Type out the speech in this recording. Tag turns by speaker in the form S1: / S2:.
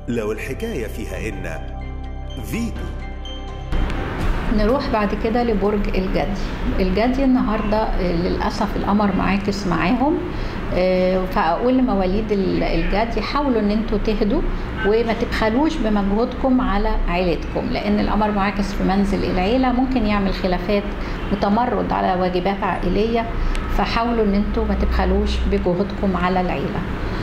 S1: لو الحكاية فيها إن فيتو
S2: نروح بعد كده لبرج الجدي الجدي النهارده آه، للاسف القمر معاكس معاهم آه، فاقول لمواليد ال- الجدي حاولوا ان انتوا تهدوا وما تبخلوش بمجهودكم على عيلتكم لان القمر معاكس في منزل العيله ممكن يعمل خلافات وتمرد على واجبات عائليه فحاولوا ان انتوا ما تبخلوش بجهودكم على العيله